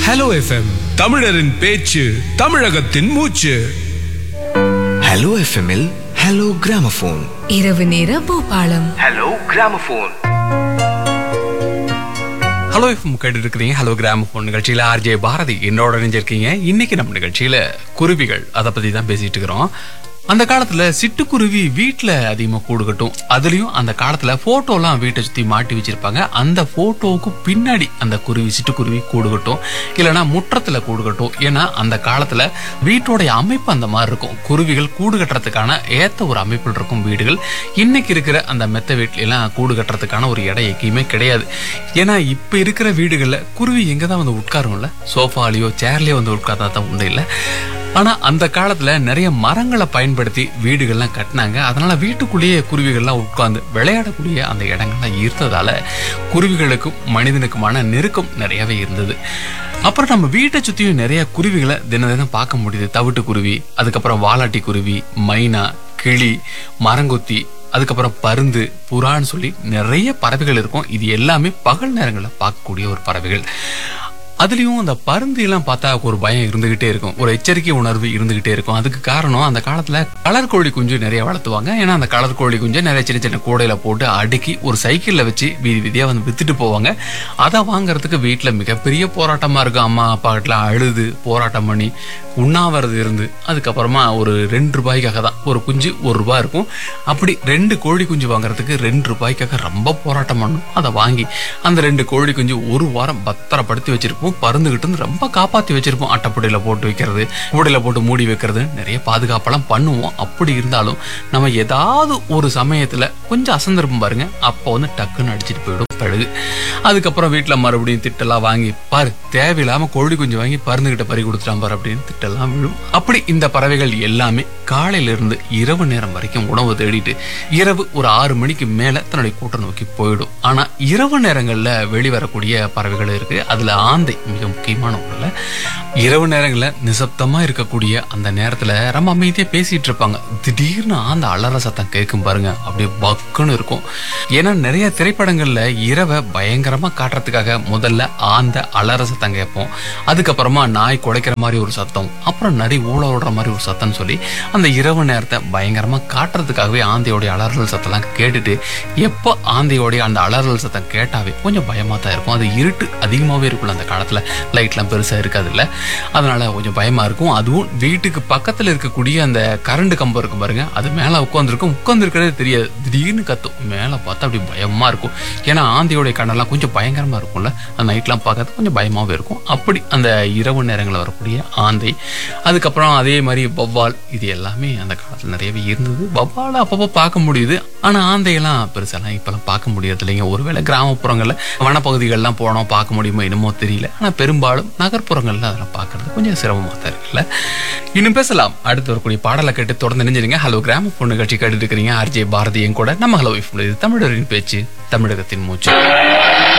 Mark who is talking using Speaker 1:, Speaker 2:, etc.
Speaker 1: hello FM தமிழரின் பேச்சு தமிழகத்தின் மூச்சு
Speaker 2: ஹலோ எஃப்எம்மில் ஹலோ கிராமபோன்
Speaker 3: இரவு நேர பூபாலம்
Speaker 2: ஹலோ கிராமபோன்
Speaker 4: ஹலோ எஃப்எம் கேட்டு இருக்கிறீங்க ஹலோ கிராம ஃபோன் நிகழ்ச்சியில் ஆர்ஜே பாரதி என்னோட இணைஞ்சிருக்கீங்க இன்னைக்கு நம்ம நிகழ்ச்சியில குருவிகள் அதை பத்தி தான் பேசிட்டு இருக்கிறோம் அந்த காலத்துல சிட்டுக்குருவி வீட்டுல அதிகமா கூடு கட்டும் அதுலயும் அந்த காலத்துல போட்டோலாம் வீட்டை சுத்தி மாட்டி வச்சிருப்பாங்க அந்த போட்டோவுக்கு பின்னாடி அந்த குருவி சிட்டுக்குருவி கூடு கட்டும் இல்லைன்னா முற்றத்துல கூடு கட்டும் ஏன்னா அந்த காலத்துல வீட்டோடைய அமைப்பு அந்த மாதிரி இருக்கும் குருவிகள் கூடு கட்டுறதுக்கான ஏத்த ஒரு அமைப்பில் இருக்கும் வீடுகள் இன்னைக்கு இருக்கிற அந்த மெத்த வீட்ல எல்லாம் கூடு கட்டுறதுக்கான ஒரு இடம் எங்கேயுமே கிடையாது ஏன்னா இப்ப இருக்கிற வீடுகள்ல குருவி எங்க தான் வந்து உட்காரும்ல சோஃபாலேயோ சேர்லயோ வந்து உட்கார்ந்தா தான் உண்டு இல்லை ஆனா அந்த காலத்துல நிறைய மரங்களை பயன்படுத்தி வீடுகள்லாம் கட்டினாங்க அதனால வீட்டுக்குள்ளேயே குருவிகள்லாம் உட்கார்ந்து விளையாடக்கூடிய அந்த இடங்கள்லாம் ஈர்த்ததால குருவிகளுக்கும் மனிதனுக்குமான நெருக்கம் நிறையவே இருந்தது அப்புறம் நம்ம வீட்டை சுத்தியும் நிறைய குருவிகளை தினம் தினம் பார்க்க முடியுது தவிட்டு குருவி அதுக்கப்புறம் வாலாட்டி குருவி மைனா கிளி மரங்கொத்தி அதுக்கப்புறம் பருந்து புறான்னு சொல்லி நிறைய பறவைகள் இருக்கும் இது எல்லாமே பகல் நேரங்களில் பார்க்கக்கூடிய ஒரு பறவைகள் அதுலயும் அந்த பருந்து எல்லாம் பார்த்தா ஒரு பயம் இருந்துகிட்டே இருக்கும் ஒரு எச்சரிக்கை உணர்வு இருந்துகிட்டே இருக்கும் அதுக்கு காரணம் அந்த காலத்துல கலர் கோழி குஞ்சு நிறைய வளர்த்துவாங்க ஏன்னா அந்த கலர் கோழி குஞ்சை நிறைய சின்ன சின்ன கூடையில போட்டு அடுக்கி ஒரு சைக்கிள்ல வச்சு வீதி வீதியா வந்து வித்துட்டு போவாங்க அதை வாங்குறதுக்கு வீட்டுல மிகப்பெரிய போராட்டமா இருக்கும் அம்மா அப்பா கிட்ட அழுது போராட்டம் பண்ணி உண்ணாவிரது இருந்து அதுக்கப்புறமா ஒரு ரெண்டு ரூபாய்க்காக தான் ஒரு குஞ்சு ஒரு ரூபாய் இருக்கும் அப்படி ரெண்டு கோழி குஞ்சு வாங்குறதுக்கு ரெண்டு ரூபாய்க்காக ரொம்ப போராட்டம் பண்ணணும் அதை வாங்கி அந்த ரெண்டு கோழி குஞ்சு ஒரு வாரம் பத்திரப்படுத்தி வச்சிருப்போம் பறந்துகிட்டு இருந்து ரொம்ப காப்பாத்தி வச்சிருப்போம் அட்டைப்படியில போட்டு வைக்கிறது கூடையில போட்டு மூடி வைக்கிறது நிறைய பாதுகாப்பெல்லாம் பண்ணுவோம் அப்படி இருந்தாலும் நம்ம ஏதாவது ஒரு சமயத்துல கொஞ்சம் அசந்திருப்போம் பாருங்க அப்போ வந்து டக்குன்னு அடிச்சிட்டு போயிடும் பழுகு அதுக்கப்புறம் வீட்டுல மறுபடியும் திட்டெல்லாம் வாங்கி பாரு தேவையில்லாம கோழி குஞ்சு வாங்கி பருந்துகிட்ட பறி கொடுத்துட்டான் பாரு அப்படின்னு திட்டெல்லாம் விழும் அப்படி இந்த பறவைகள் எல்லாமே காலையில இருந்து இரவு நேரம் வரைக்கும் உணவு தேடிட்டு இரவு ஒரு ஆறு மணிக்கு மேல தன்னுடைய கூட்டம் நோக்கி போயிடும் ஆனா இரவு நேரங்கள்ல வெளிவரக்கூடிய பறவைகள் இருக்கு அதுல ஆந்தை மிக முக்கியமான ஒண்ணுல இரவு நேரங்கள்ல நிசப்தமா இருக்கக்கூடிய அந்த நேரத்துல ரொம்ப அமைதியா பேசிட்டு இருப்பாங்க திடீர்னு ஆந்த அலற சத்தம் கேட்கும் பாருங்க அப்படியே பக்குன்னு இருக்கும் ஏன்னா நிறைய திரைப்படங்கள்ல இரவை பயங்கரமா காட்டுறதுக்காக முதல்ல ஆந்த அலற சத்தம் கேட்போம் அதுக்கப்புறமா நாய் குலைக்கிற மாதிரி ஒரு சத்தம் அப்புறம் நரி ஊழ விடுற மாதிரி ஒரு சத்தம்னு சொல்லி அந்த இரவு நேரத்தை பயங்கரமா காட்டுறதுக்காகவே ஆந்தையோடைய அலறல் சத்தம்லாம் கேட்டுட்டு எப்போ ஆந்தையோடைய அந்த அலறல் சத்தம் கேட்டாவே கொஞ்சம் பயமா தான் இருக்கும் அது இருட்டு அதிகமாகவே இருக்கும்ல அந்த காலத்துல லைட்லாம் பெருசா இருக்காது இல்ல அதனால கொஞ்சம் பயமா இருக்கும் அதுவும் வீட்டுக்கு பக்கத்துல இருக்கக்கூடிய அந்த கரண்ட் கம்பம் இருக்கும் பாருங்க அது மேல உட்காந்துருக்கும் உட்காந்துருக்கிறதே தெரியாது திடீர்னு கத்தும் மேல பார்த்தா அப்படி பயமா இருக்கும் ஏன்னா ஆந்தையோடைய கண்ணெல்லாம் கொஞ்சம் பயங்கரமா இருக்கும்ல அந்த நைட்லாம் பார்க்கறது கொஞ்சம் பயமாவே இருக்கும் அப்படி அந்த இரவு நேரங்களில் வரக்கூடிய ஆந்தை அதுக்கப்புறம் அதே மாதிரி வவ்வால் இது எல்லாமே அந்த காலத்துல நிறையவே இருந்தது வவ்வாலை அப்பப்போ பார்க்க முடியுது ஆனா ஆந்தையெல்லாம் பெருசாலாம் இப்பெல்லாம் பார்க்க முடியறது இல்லைங்க ஒருவேளை கிராமப்புறங்கள்ல வனப்பகுதிகள்லாம் போனோம் பார்க்க முடியுமோ என்னமோ தெரியல ஆனா பெரும்பாலும் நகர்ப்புறங்கள்ல அதெல்லாம் பார்க்கறது கொஞ்சம் சிரமமா தான் இருக்குல்ல இன்னும் பேசலாம் அடுத்து வரக்கூடிய பாடலை கேட்டு தொடர்ந்து நினைஞ்சிருங்க ஹலோ கிராம பொண்ணு நிகழ்ச்சி கேட்டு இருக்கிறீங்க ஆர்ஜே பாரதியும் கூட நம்ம ஹலோ தமிழரின் பேச்சு தமிழகத்தின் மூச்சு